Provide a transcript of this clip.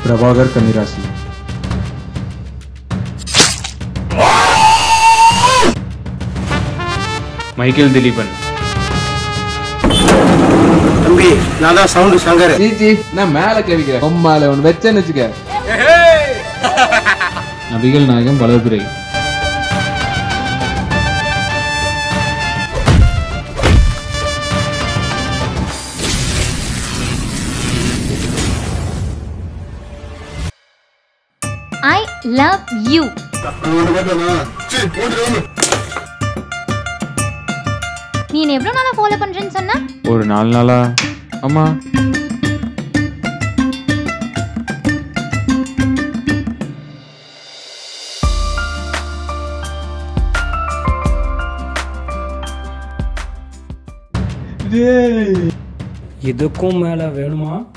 பிரபாகர் கன்னிராசி மைக்கேல் திலீபன் தம்பி நான் தான் சவுண்டு சங்கர் சீச்சி நான் மேல கேவிக்கிறேன் கொம்மால ஒன்று வச்சேன்னு வச்சுக்க நபிகள் நாயகம் வளர்பிறை ஐ லவ் யூ நீ என்ன எவ்வளோ நாளாக ஃபாலோ பண்ணுறேன்னு சொன்ன ஒரு நாலு நாளா அம்மா இதுக்கும் மேல வேணுமா